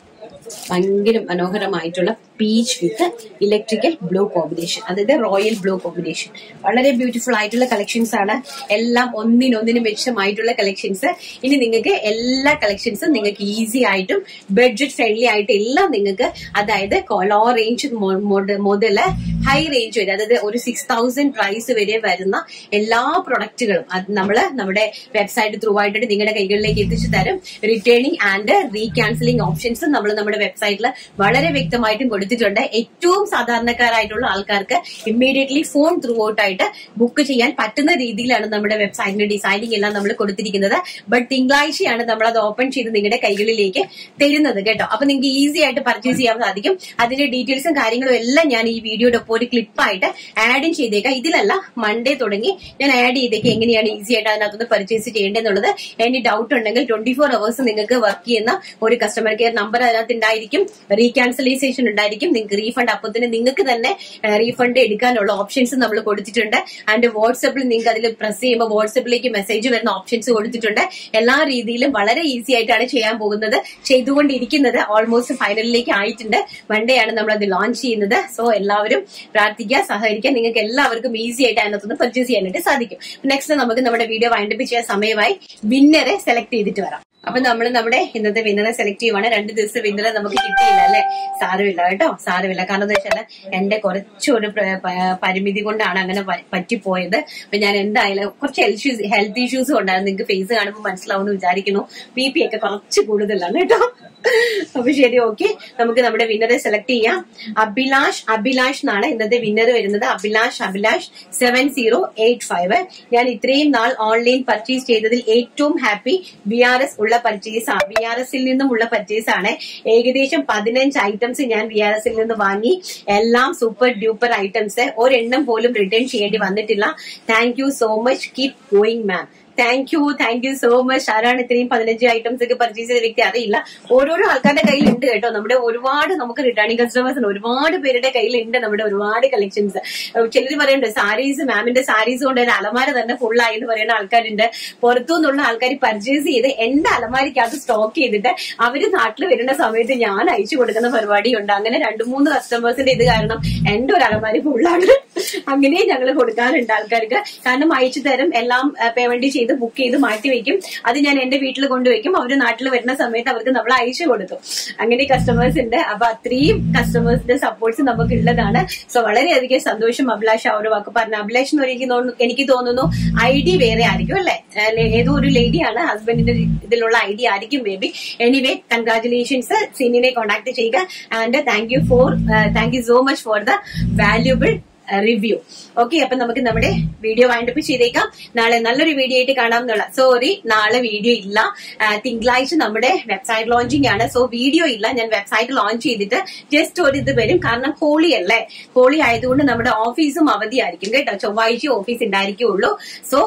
ഭയങ്കര മനോഹരമായിട്ടുള്ള peach with electrical blue combination അതായത് റോയൽ ബ്ലൂ കോമ്പിനേഷൻ വളരെ ബ്യൂട്ടിഫുൾ ആയിട്ടുള്ള കളക്ഷൻസ് ആണ് എല്ലാം ഒന്നിനൊന്നിനും മെച്ചമായിട്ടുള്ള കളക്ഷൻസ് ഇനി നിങ്ങൾക്ക് എല്ലാ കളക്ഷൻസും നിങ്ങൾക്ക് ഈസി ആയിട്ടും ബഡ്ജറ്റ് ഫ്രണ്ട്ലി ആയിട്ട് എല്ലാം നിങ്ങൾക്ക് അതായത് ലോ റേഞ്ച് മുതൽ ഹൈ റേഞ്ച് വരെ അതായത് ഒരു സിക്സ് തൗസൻഡ് പ്രൈസ് വരെ വരുന്ന എല്ലാ പ്രൊഡക്റ്റുകളും അത് നമ്മൾ നമ്മുടെ വെബ്സൈറ്റ് ത്രൂ ആയിട്ട് നിങ്ങളുടെ കൈകളിലേക്ക് എത്തിച്ചു തരും റിട്ടേണിംഗ് ആൻഡ് റീക്യാൻസലിംഗ് ഓപ്ഷൻസ് നമ്മൾ നമ്മുടെ വെബ്സൈറ്റിൽ വളരെ വ്യക്തമായിട്ടും കൊടുത്തിട്ടുണ്ട് ഏറ്റവും സാധാരണക്കാരായിട്ടുള്ള ആൾക്കാർക്ക് ഇമ്മീഡിയറ്റ്ലി ഫോൺ ത്രൂ ഔട്ട് ആയിട്ട് ബുക്ക് ചെയ്യാൻ പറ്റുന്ന രീതിയിലാണ് നമ്മുടെ വെബ്സൈറ്റിന്റെ ഡിസൈനിങ് എല്ലാം നമ്മൾ കൊടുത്തിരിക്കുന്നത് ബട്ട് തിങ്കളാഴ്ചയാണ് നമ്മൾ അത് ഓപ്പൺ ചെയ്ത് നിങ്ങളുടെ കൈകളിലേക്ക് തരുന്നത് കേട്ടോ അപ്പൊ നിങ്ങൾക്ക് ഈസി ആയിട്ട് പർച്ചേസ് ചെയ്യാൻ സാധിക്കും അതിന്റെ ഡീറ്റെയിൽസും കാര്യങ്ങളും എല്ലാം ഞാൻ ഈ വീഡിയോയുടെ ഒപ്പം ഒരു ക്ലിപ്പായിട്ട് ആഡും ചെയ്തേക്കാം ഇതിലല്ല മൺഡേ തുടങ്ങി ഞാൻ ആഡ് ചെയ്തേക്കാം എങ്ങനെയാണ് ഈസി ആയിട്ട് അതിനകത്തുനിന്ന് പർച്ചേസ് ചെയ്യേണ്ടതെന്നുള്ളത് എനി ഡൗട്ട് ഉണ്ടെങ്കിൽ ട്വന്റി ഫോർ അവേഴ്സ് നിങ്ങൾക്ക് വർക്ക് ചെയ്യുന്ന ഒരു കസ്റ്റമർ കെയർ നമ്പർ അതിനകത്ത് ഉണ്ടായിരിക്കും റീക്യാൻസലൈസേഷൻ ഉണ്ടായിരിക്കും നിങ്ങൾക്ക് റീഫണ്ട് അപ്പത്തിന് നിങ്ങൾക്ക് തന്നെ റീഫണ്ട് എടുക്കാനുള്ള ഓപ്ഷൻസ് നമ്മൾ കൊടുത്തിട്ടുണ്ട് ആൻഡ് വാട്സപ്പിൽ നിങ്ങൾക്ക് അതിൽ പ്രസ് ചെയ്യുമ്പോൾ വാട്സപ്പിലേക്ക് മെസ്സേജ് വരുന്ന ഓപ്ഷൻസ് കൊടുത്തിട്ടുണ്ട് എല്ലാ രീതിയിലും വളരെ ഈസി ആയിട്ടാണ് ചെയ്യാൻ പോകുന്നത് ചെയ്തുകൊണ്ടിരിക്കുന്നത് ഓൾമോസ്റ്റ് ഫൈനലിലേക്ക് ആയിട്ടുണ്ട് മൺഡേ ആണ് നമ്മൾ അത് ലോഞ്ച് ചെയ്യുന്നത് സോ എല്ലാവരും പ്രാർത്ഥിക്കുക സഹകരിക്കുക നിങ്ങൾക്ക് എല്ലാവർക്കും ഈസി ആയിട്ട് അതിനകത്തുനിന്ന് പർച്ചേസ് ചെയ്യാനായിട്ട് സാധിക്കും നെക്സ്റ്റ് നമുക്ക് നമ്മുടെ വീഡിയോ വൈൻഡപ്പ് ചെയ്യാൻ സമയമായി വിന്നറെ സെലക്ട് ചെയ്തിട്ട് വരാം അപ്പൊ നമ്മൾ നമ്മുടെ ഇന്നത്തെ വിന്നറെ സെലക്ട് ചെയ്യുവാണ് രണ്ട് ദിവസം വിന്നറെ നമുക്ക് കിട്ടിയില്ല അല്ലെ സാരമില്ല കേട്ടോ സാരമില്ല കാരണം എന്താ വെച്ചാൽ എന്റെ കുറച്ചൊരു പ്ര- പ- പരിമിതി കൊണ്ടാണ് അങ്ങനെ പ- പറ്റിപ്പോയത് അപ്പൊ ഞാൻ എന്തായാലും കുറച്ച് ഹെൽത്ത് ഹെൽത്ത് ഇഷ്യൂസ് ഉണ്ടായിരുന്നു നിങ്ങൾക്ക് ഫേസ് കാണുമ്പോൾ മനസ്സിലാവുമെന്ന് വിചാരിക്കുന്നു ബി പി ഒക്കെ കുറച്ച് കൂടുതലാണ് കേട്ടോ അപ്പൊ ശരി ഓക്കെ നമുക്ക് നമ്മുടെ വിന്നറെ സെലക്ട് ചെയ്യാം അഭിലാഷ് അഭിലാഷ് എന്നാണ് ഇന്നത്തെ വിന്നർ വരുന്നത് Abhilash Abhilash seven zero eight five ഞാൻ ഇത്രയും നാൾ ഓൺലൈൻ പർച്ചേസ് ചെയ്തതിൽ ഏറ്റവും ഹാപ്പി ബി ആർ എസ് ഉള്ള പർച്ചേസ് ആണ് ബി ആർ എസിൽ നിന്നും ഉള്ള പർച്ചേസ് ആണ് ഏകദേശം പതിനഞ്ച് ഐറ്റംസ് ഞാൻ ബി ആർ എസിൽ നിന്ന് വാങ്ങി എല്ലാം സൂപ്പർ ഡ്യൂപ്പർ ഐറ്റംസ് ഒരെണ്ണം പോലും റിട്ടേൺ ചെയ്യേണ്ടി വന്നിട്ടില്ല thank you so much keep going ma'am thank you thank you so much ആരാണ് ഇത്രയും പതിനഞ്ച് ഐറ്റംസ് ഒക്കെ പർച്ചേസ് ചെയ്ത വ്യക്തി അറിയില്ല ഓരോരോ ആൾക്കാരുടെ കയ്യിൽ ഉണ്ട് കേട്ടോ നമ്മുടെ ഒരുപാട് നമുക്ക് റിട്ടേണിംഗ് കസ്റ്റമേഴ്സ് ഉണ്ട് ഒരുപാട് പേരുടെ കയ്യിലുണ്ട് നമ്മുടെ ഒരുപാട് കളക്ഷൻസ് ചിലർ പറയുന്നുണ്ട് സാരീസ് മാമിന്റെ സാരീസ് കൊണ്ട് ഒരു അലമാര തന്നെ full ആയി എന്ന് പറയുന്ന ആൾക്കാരുണ്ട് പുറത്തുനിന്നുള്ള ആൾക്കാർ പർച്ചേസ് ചെയ്ത് എന്റെ അലമാരിക്കകത്ത് സ്റ്റോക്ക് ചെയ്തിട്ട് അവര് നാട്ടിൽ വരുന്ന സമയത്ത് ഞാൻ അയച്ചു കൊടുക്കുന്ന പരിപാടിയുണ്ട് അങ്ങനെ രണ്ടു മൂന്ന് കസ്റ്റമേഴ്സിന്റെ ഇത് കാരണം എന്റെ ഒരു അലമാരി ഫുള്ളാണ് അങ്ങനെ ഞങ്ങൾ കൊടുക്കാറുണ്ട് ആൾക്കാർക്ക് കാരണം അയച്ചു തരും എല്ലാം പേയ്മെന്റ് ചെയ്ത് ബുക്ക് ചെയ്ത് മാറ്റി വെക്കും അത് ഞാൻ എന്റെ വീട്ടിൽ കൊണ്ടുവയ്ക്കും അവര് നാട്ടിൽ വരുന്ന സമയത്ത് അവർക്ക് നമ്മൾ അയച്ചു കൊടുക്കും അങ്ങനെ കസ്റ്റമേഴ്സ് ഉണ്ട് അപ്പൊ അത്രയും കസ്റ്റമേഴ്സിന്റെ സപ്പോർട്ട്സ് നമുക്ക് ഉള്ളതാണ് സോ വളരെയധികം സന്തോഷം അഭിലാഷ് ആ ഒരു വാക്ക് പറഞ്ഞു അഭിലാഷ് എന്ന് എനിക്ക് തോന്നുന്നു എനിക്ക് തോന്നുന്നു ഐ ഡി വേറെ ആയിരിക്കും അല്ലെ ഏതോ ഒരു ലേഡിയാണ് ഹസ്ബൻഡിന്റെ ഇതിലുള്ള ഐ ഡി ആയിരിക്കും മേ ബി എനിവേ കൺഗ്രാചുലേഷൻസ് സിനിനെ കോൺടാക്ട് ചെയ്യുക and thank you for thank you so much for the valuable review okay അപ്പൊ നമുക്ക് നമ്മുടെ വീഡിയോ വൈൻഡപ്പ് ചെയ്തേക്കാം നാളെ നല്ലൊരു വീഡിയോ ആയിട്ട് കാണാം എന്നുള്ള സോറി നാളെ വീഡിയോ ഇല്ല ആ, തിങ്കളാഴ്ച നമ്മുടെ വെബ്സൈറ്റ് ലോഞ്ചിങ് ആണ് സോ വീഡിയോ ഇല്ല ഞാൻ വെബ്സൈറ്റ് ലോഞ്ച് ചെയ്തിട്ട് ജസ്റ്റ് ഒരു ഇത് വരും കാരണം ഹോളി അല്ലേ ഹോളി ആയതുകൊണ്ട് നമ്മുടെ ഓഫീസും അവധിയായിരിക്കും കേട്ടോ ചൊവ്വാഴ്ച ഓഫീസ് ഉണ്ടായിരിക്കുള്ളൂ സോ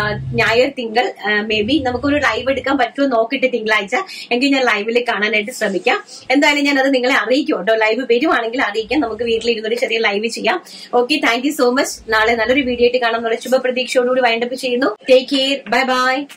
ഞായർ തിങ്കൾ മേ ബി നമുക്കൊരു ലൈവ് എടുക്കാൻ പറ്റുമോ നോക്കിയിട്ട് തിങ്കളാഴ്ച എങ്കിൽ ഞാൻ ലൈവിൽ കാണാനായിട്ട് ശ്രമിക്കാം എന്തായാലും ഞാൻ അത് നിങ്ങളെ അറിയിക്കും കേട്ടോ ലൈവ് വരുവാണെങ്കിൽ അറിയിക്കാം നമുക്ക് വീട്ടിലിരുന്നൊരു ചെറിയ ലൈവ് ചെയ്യാം okay thank you so much നാളെ നല്ലൊരു വീഡിയോ ആയിട്ട് കാണാം എന്നുള്ള ശുഭപ്രതീക്ഷയോടുകൂടി വൈൻഡപ്പ് ചെയ്യുന്നു ടേക്ക് കെയർ ബൈ ബൈ